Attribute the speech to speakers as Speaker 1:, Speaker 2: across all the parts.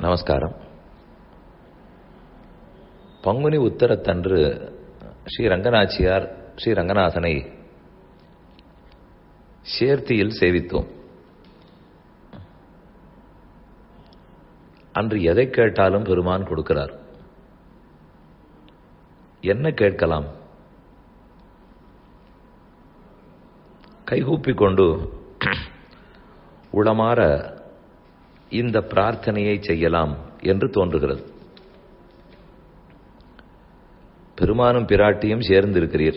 Speaker 1: நமஸ்காரம் பங்குனி உத்தரத்தன்று ஸ்ரீ ரங்கநாச்சியார் ஸ்ரீ ரங்கநாதனை சேர்த்தியில் சேவித்தோம் அன்று எதை கேட்டாலும் பெருமான் கொடுக்கிறார் என்ன கேட்கலாம் கைகூப்பிக் கொண்டு உளமாற இந்த பிரார்த்தனையை செய்யலாம் என்று தோன்றுகிறது பெருமானும் பிராட்டியும் சேர்ந்திருக்கிறீர்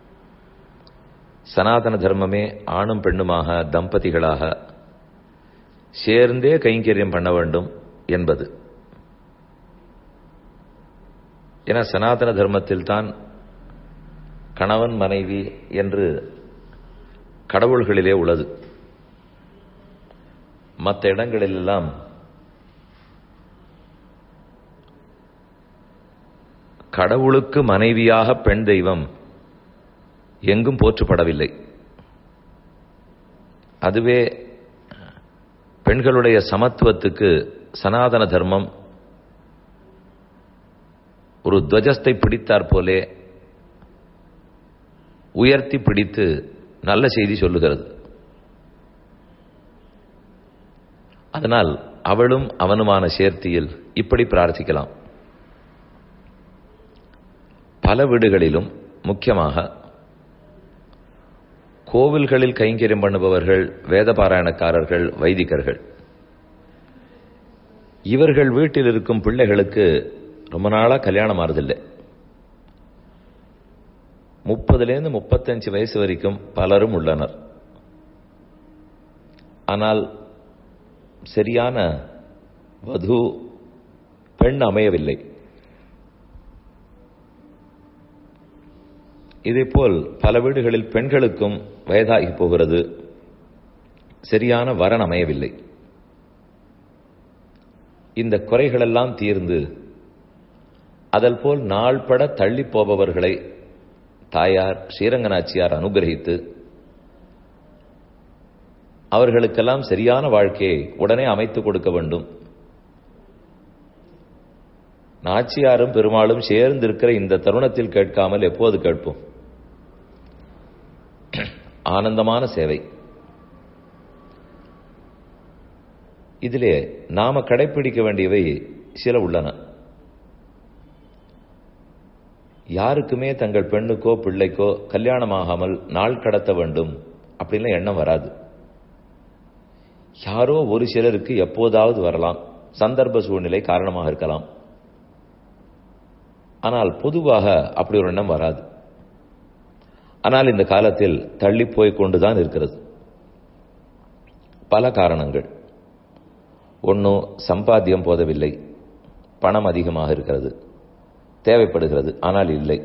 Speaker 1: சனாதன தர்மமே ஆணும் பெண்ணுமாக தம்பதிகளாக சேர்ந்தே கைங்கரியம் பண்ண வேண்டும் என்பது என சனாதன தர்மத்தில் தான் கணவன் மனைவி என்று கடவுள்களிலே உள்ளது மற்ற இடங்களிலெல்லாம் கடவுளுக்கு மனைவியாக பெண் தெய்வம் எங்கும் போற்றப்படவில்லை அதுவே பெண்களுடைய சமத்துவத்துக்கு சனாதன தர்மம் ஒரு துவஜஸ்தை பிடித்தாற் போலே உயர்த்தி பிடித்து நல்ல செய்தி சொல்லுகிறது அதனால் அவளும் அவனுமான சேர்த்தியில் இப்படி பிரார்த்திக்கலாம் பல வீடுகளிலும் முக்கியமாக கோவில்களில் கைங்கரியம் பண்ணுபவர்கள் வேதபாராயணக்காரர்கள் வைதிகர்கள் இவர்கள் வீட்டில் இருக்கும் பிள்ளைகளுக்கு ரொம்ப நாளா கல்யாணம் ஆறுதில்லை முப்பதுலேருந்து முப்பத்தஞ்சு வயசு வரைக்கும் பலரும் உள்ளனர் ஆனால் சரியான வது பெண் அமையவில்லை இதேபோல் பல வீடுகளில் பெண்களுக்கும் வயதாகி போகிறது சரியான வரன் அமையவில்லை இந்த குறைகளெல்லாம் தீர்ந்து அதல் போல் நாள்பட தள்ளி போபவர்களை தாயார் ஸ்ரீரங்கநாச்சியார் அனுகிரகித்து அவர்களுக்கெல்லாம் சரியான வாழ்க்கையை உடனே அமைத்துக் கொடுக்க வேண்டும் நாச்சியாரும் பெருமாளும் சேர்ந்து இருக்கிற இந்த தருணத்தில் கேட்காமல் எப்போது கேட்போம் ஆனந்தமான சேவை இதிலே நாம கடைபிடிக்க வேண்டியவை சில உள்ளன யாருக்குமே தங்கள் பெண்ணுக்கோ பிள்ளைக்கோ கல்யாணமாகாமல் நாள் கடத்த வேண்டும் அப்படின்லாம் எண்ணம் வராது யாரோ ஒரு சிலருக்கு எப்போதாவது வரலாம் சந்தர்ப்ப சூழ்நிலை காரணமாக இருக்கலாம் ஆனால் பொதுவாக அப்படி ஒரு எண்ணம் வராது ஆனால் இந்த காலத்தில் தள்ளி போய் கொண்டுதான் இருக்கிறது பல காரணங்கள் ஒன்றும் சம்பாத்தியம் போதவில்லை பணம் அதிகமாக இருக்கிறது தேவைப்படுகிறது ஆனால் இல்லை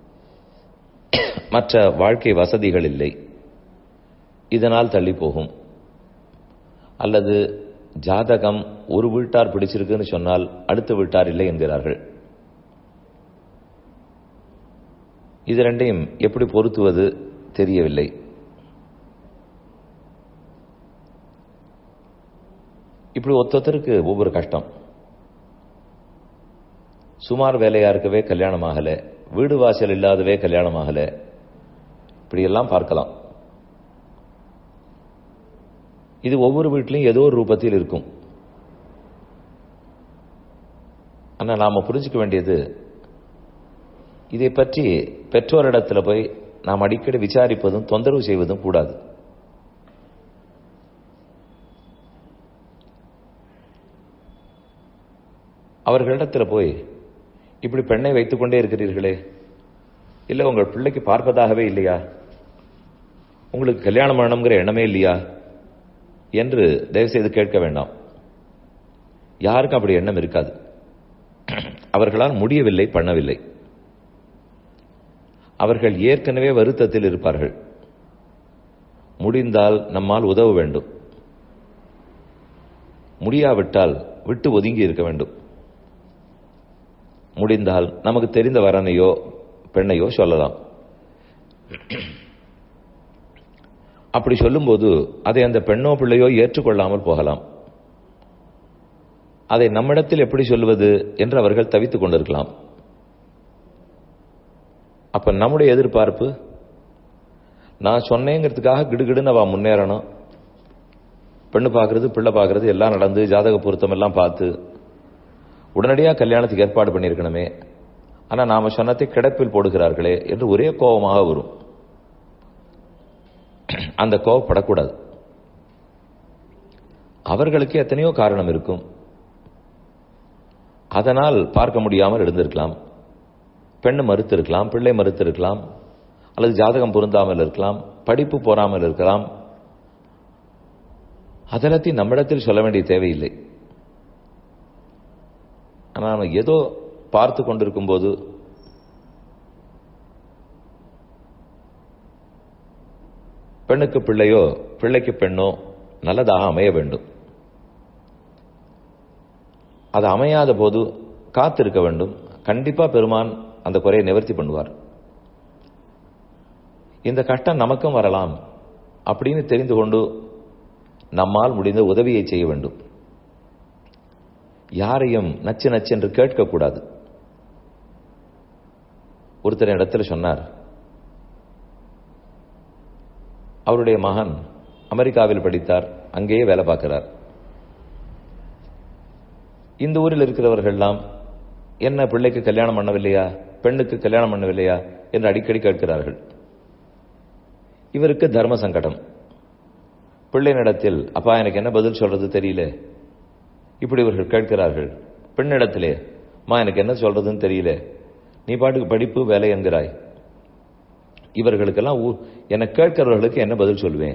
Speaker 1: மற்ற வாழ்க்கை வசதிகள் இல்லை இதனால் தள்ளி போகும் அல்லது ஜாதகம் ஒரு வீட்டார் பிடிச்சிருக்குன்னு சொன்னால் அடுத்த வீட்டார் இல்லை என்கிறார்கள் இது ரெண்டையும் எப்படி பொருத்துவது தெரியவில்லை இப்படி ஒத்தொத்தருக்கு ஒவ்வொரு கஷ்டம் சுமார் வேலையா இருக்கவே கல்யாணம் ஆகல வீடு வாசல் இல்லாதவே கல்யாணம் ஆகல இப்படியெல்லாம் பார்க்கலாம் இது ஒவ்வொரு வீட்லையும் ஏதோ ஒரு ரூபத்தில் இருக்கும் ஆனா நாம புரிஞ்சுக்க வேண்டியது இதை பற்றி பெற்றோரிடத்தில் போய் நாம் அடிக்கடி விசாரிப்பதும் தொந்தரவு செய்வதும் கூடாது அவர்களிடத்தில் போய் இப்படி பெண்ணை வைத்துக் கொண்டே இருக்கிறீர்களே இல்லை உங்கள் பிள்ளைக்கு பார்ப்பதாகவே இல்லையா உங்களுக்கு கல்யாணம் பண்ணணுங்கிற எண்ணமே இல்லையா என்று தயவுசெய்து கேட்க வேண்டாம் யாருக்கும் அப்படி எண்ணம் இருக்காது அவர்களால் முடியவில்லை பண்ணவில்லை அவர்கள் ஏற்கனவே வருத்தத்தில் இருப்பார்கள் முடிந்தால் நம்மால் உதவ வேண்டும் முடியாவிட்டால் விட்டு ஒதுங்கி இருக்க வேண்டும் முடிந்தால் நமக்கு தெரிந்த வரனையோ பெண்ணையோ சொல்லலாம் அப்படி சொல்லும்போது அதை அந்த பெண்ணோ பிள்ளையோ ஏற்றுக்கொள்ளாமல் போகலாம் அதை நம்மிடத்தில் எப்படி சொல்வது என்று அவர்கள் தவித்துக் கொண்டிருக்கலாம் அப்ப நம்முடைய எதிர்பார்ப்பு நான் சொன்னேங்கிறதுக்காக கிடுகிடுன்னு அவ முன்னேறணும் பெண்ணு பார்க்கறது பிள்ளை பார்க்கறது எல்லாம் நடந்து ஜாதக பொருத்தம் எல்லாம் பார்த்து உடனடியாக கல்யாணத்துக்கு ஏற்பாடு பண்ணியிருக்கணுமே ஆனா நாம சொன்னதை கிடப்பில் போடுகிறார்களே என்று ஒரே கோபமாக வரும் அந்த கோபப்படக்கூடாது அவர்களுக்கு எத்தனையோ காரணம் இருக்கும் அதனால் பார்க்க முடியாமல் இருந்திருக்கலாம் பெண்ணு மறுத்து இருக்கலாம் பிள்ளை மறுத்து இருக்கலாம் அல்லது ஜாதகம் பொருந்தாமல் இருக்கலாம் படிப்பு போறாமல் இருக்கலாம் அதெல்லாத்தையும் நம்மிடத்தில் சொல்ல வேண்டிய தேவையில்லை ஆனால் ஏதோ பார்த்து கொண்டிருக்கும் போது பெண்ணுக்கு பிள்ளையோ பிள்ளைக்கு பெண்ணோ நல்லதாக அமைய வேண்டும் அது அமையாத போது காத்திருக்க வேண்டும் கண்டிப்பா பெருமான் அந்த குறையை நிவர்த்தி பண்ணுவார் இந்த கஷ்டம் நமக்கும் வரலாம் அப்படின்னு தெரிந்து கொண்டு நம்மால் முடிந்த உதவியை செய்ய வேண்டும் யாரையும் நச்சு நச்சு என்று கேட்கக்கூடாது ஒருத்தர் இடத்துல சொன்னார் அவருடைய மகன் அமெரிக்காவில் படித்தார் அங்கேயே வேலை பார்க்கிறார் இந்த ஊரில் இருக்கிறவர்கள்லாம் என்ன பிள்ளைக்கு கல்யாணம் பண்ணவில்லையா பெண்ணுக்கு கல்யாணம் பண்ணவில்லையா என்று அடிக்கடி கேட்கிறார்கள் இவருக்கு தர்ம சங்கடம் பிள்ளைனிடத்தில் அப்பா எனக்கு என்ன பதில் சொல்றது தெரியல இப்படி இவர்கள் கேட்கிறார்கள் பெண்ணிடத்திலே மா எனக்கு என்ன சொல்றதுன்னு தெரியல நீ பாட்டுக்கு படிப்பு வேலை என்கிறாய் இவர்களுக்கெல்லாம் என்னை கேட்கிறவர்களுக்கு என்ன பதில் சொல்வேன்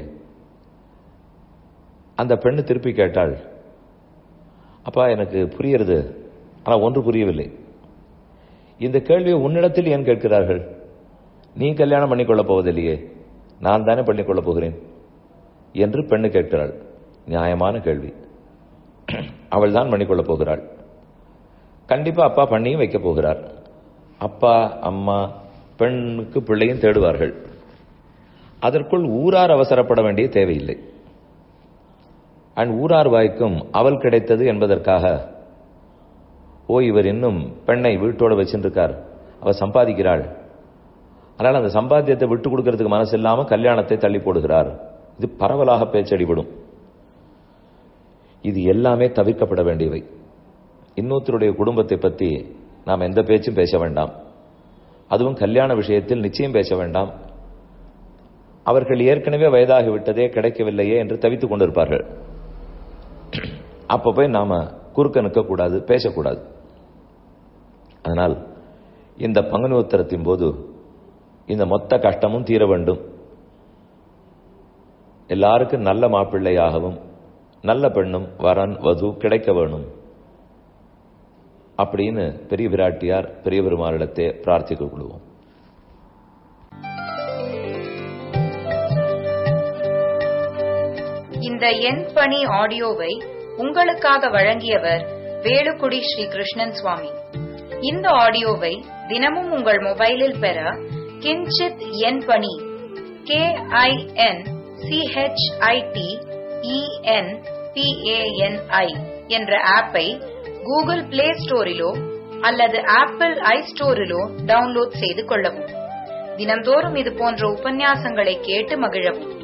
Speaker 1: அந்த பெண்ணு திருப்பி கேட்டாள் அப்பா எனக்கு புரியுறது ஆனால் ஒன்று புரியவில்லை இந்த கேள்வியை உன்னிடத்தில் ஏன் கேட்கிறார்கள் நீ கல்யாணம் பண்ணிக்கொள்ளப் போவதில்லையே நான் தானே பண்ணிக்கொள்ளப் போகிறேன் என்று பெண்ணு கேட்கிறாள் நியாயமான கேள்வி அவள் தான் பண்ணிக்கொள்ளப் போகிறாள் கண்டிப்பா அப்பா பண்ணியும் வைக்க போகிறார் அப்பா அம்மா பெண்ணுக்கு பிள்ளையும் தேடுவார்கள் அதற்குள் ஊரார் அவசரப்பட வேண்டிய தேவையில்லை அண்ட் ஊரார் வாய்க்கும் அவள் கிடைத்தது என்பதற்காக ஓ இவர் இன்னும் பெண்ணை வீட்டோட வச்சிருக்கார் அவர் சம்பாதிக்கிறாள் அதனால் அந்த சம்பாத்தியத்தை விட்டு கொடுக்கறதுக்கு மனசு இல்லாம கல்யாணத்தை தள்ளி போடுகிறார் இது பரவலாக பேச்சடிபடும் இது எல்லாமே தவிர்க்கப்பட வேண்டியவை இன்னொருத்தருடைய குடும்பத்தை பற்றி நாம் எந்த பேச்சும் பேச வேண்டாம் அதுவும் கல்யாண விஷயத்தில் நிச்சயம் பேச வேண்டாம் அவர்கள் ஏற்கனவே வயதாகிவிட்டதே கிடைக்கவில்லையே என்று தவித்துக் கொண்டிருப்பார்கள் அப்ப போய் நாம குறுக்க நிற்கக்கூடாது பேசக்கூடாது அதனால் இந்த பங்குனி உத்தரத்தின் போது இந்த மொத்த கஷ்டமும் தீர வேண்டும் எல்லாருக்கும் நல்ல மாப்பிள்ளையாகவும் நல்ல பெண்ணும் வரன் வது கிடைக்க வேணும் அப்படின்னு பெரிய பிராட்டியார் பெரிய பெருமாளிடத்தை பிரார்த்திக்க கொள்வோம்
Speaker 2: இந்த எண் பணி ஆடியோவை உங்களுக்காக வழங்கியவர் வேலுக்குடி ஸ்ரீ கிருஷ்ணன் சுவாமி இந்த ஆடியோவை தினமும் உங்கள் மொபைலில் பெற கிஞ்சித் எண் பணி கே ஐ என் சிஹெச்ஐடி இஎன் பிஏஎன்ஐ என்ற ஆப்பை கூகுள் பிளே ஸ்டோரிலோ அல்லது ஆப்பிள் ஐ ஸ்டோரிலோ டவுன்லோட் செய்து கொள்ளவும் தினந்தோறும் இது போன்ற உபன்யாசங்களை கேட்டு மகிழவும்